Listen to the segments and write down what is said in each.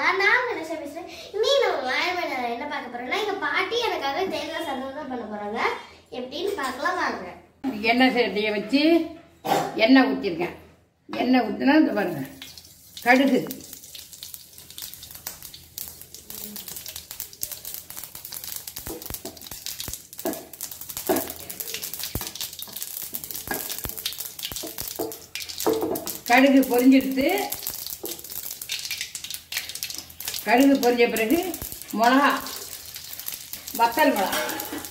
இருக்கீங்களா நான் கணேஷா பேசுறேன் இன்னைக்கு நம்ம வாயமேல என்ன பார்க்க போறோம்னா எங்க பாட்டி எனக்காக தேங்காய் சாதம் தான் பண்ண போறாங்க எப்படின்னு பார்க்கலாம் வாங்க எண்ணெய் சட்டியை வச்சு எண்ணெய் ஊற்றிருக்கேன் எண்ணெய் ஊற்றினா இந்த பாருங்க கடுகு கடுகு பொரிஞ்சிடுத்து கடுகு பொரிஞ்ச பிறகு மிளகா வத்தல் மிளகா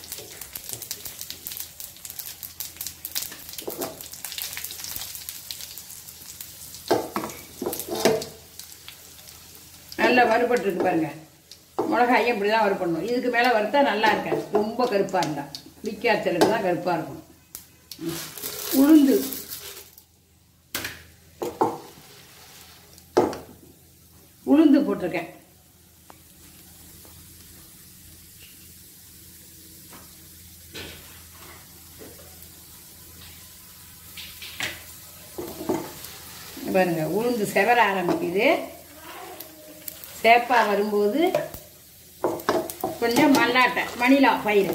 நல்லா வறுபட்டுருக்கு பாருங்க மிளகாயும் இப்படி தான் வறுப்படணும் இதுக்கு மேலே வறுத்தா நல்லா இருக்காது ரொம்ப கருப்பாக இருந்தா விக்காச்சலுக்கு தான் கருப்பாக இருக்கும் ம். உளுந்து உளுந்து போட்டிருக்கேன் இங்க பாருங்க உளுந்து செவர ஆரம்பிக்குது சேப்பா வரும்போது கொஞ்சம் மல்லாட்டை மணிலா பயிர்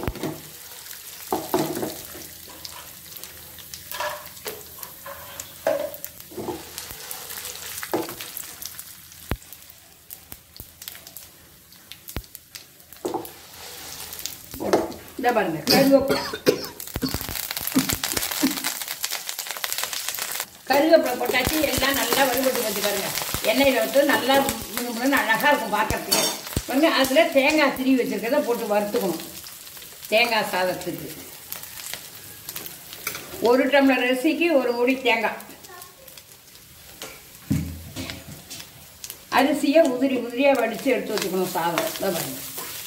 இந்த பாருங்க கருவேப்பிலை கருவேப்பிலை போட்டாச்சு எல்லாம் நல்லா வறுபட்டு வச்சு பாருங்க எண்ணெயில் வச்சு நல்லா முன்னு அழகாக இருக்கும் பார்க்கறதுக்கு பாருங்க அதில் தேங்காய் திரி வச்சுருக்கிறத போட்டு வறுத்துக்கணும் தேங்காய் சாதத்துக்கு ஒரு டம்ளர் அரிசிக்கு ஒரு முடி தேங்காய் அரிசியை உதிரி உதிரியாக வடித்து எடுத்து வச்சுக்கணும் சாதம் இதை பாருங்க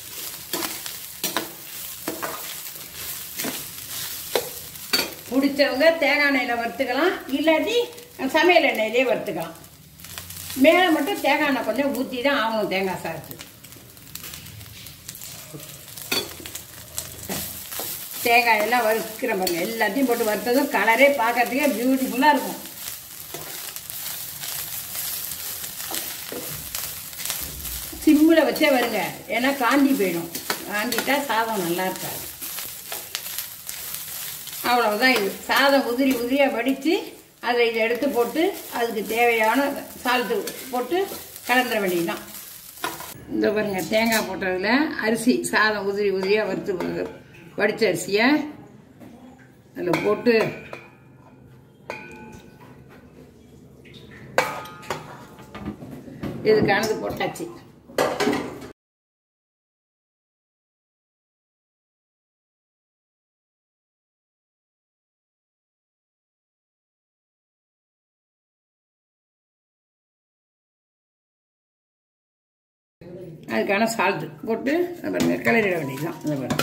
பிடிச்சவங்க தேங்காய் எண்ணெயில் வறுத்துக்கலாம் இல்லாட்டி சமையல் எண்ணெயிலே வறுத்துக்கலாம் மேலே மட்டும் தேங்காய் எண்ணெய் கொஞ்சம் ஊற்றி தான் ஆகணும் தேங்காய் சாதத்துக்கு தேங்காய் எல்லாம் வறுக்கிற பாருங்க எல்லாத்தையும் போட்டு வறுத்ததும் கலரே பார்க்கறதுக்கே பியூட்டிஃபுல்லாக இருக்கும் சிம்மில் வச்சே வருங்க ஏன்னா காந்தி போயிடும் காந்திட்டா சாதம் நல்லா இருக்காது அவ்வளவுதான் இது சாதம் உதிரி உதிரியாக வடித்து அதை இதை எடுத்து போட்டு அதுக்கு தேவையான சால்ட்டு போட்டு கலந்துட வேண்டியதுதான் இந்த பாருங்க தேங்காய் போட்டதில் அரிசி சாதம் உதிரி உதிரியாக வறுத்து வடித்த அரிசியை அதில் போட்டு இதுக்கானது போட்டாச்சு அதுக்கான சால்ட்டு போட்டு இதை பாருங்க கிளறிட வேண்டியதுதான் இதை பாருங்க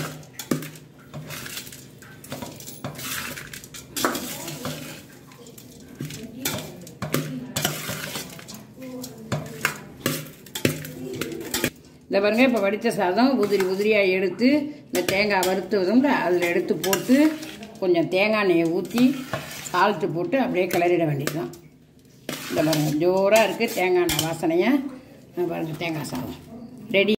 இந்த பாருங்க இப்போ வடித்த சாதம் உதிரி உதிரியாக எடுத்து இந்த தேங்காய் வறுத்துவதும்ல அதில் எடுத்து போட்டு கொஞ்சம் தேங்காய் எண்ணெயை ஊற்றி சால்ட்டு போட்டு அப்படியே கிளறிட வேண்டியதுதான் இந்த பாருங்க ஜோராக இருக்குது தேங்காய் எண்ணெய் வாசனையாக பாருங்க தேங்காய் சாதம் ரெடி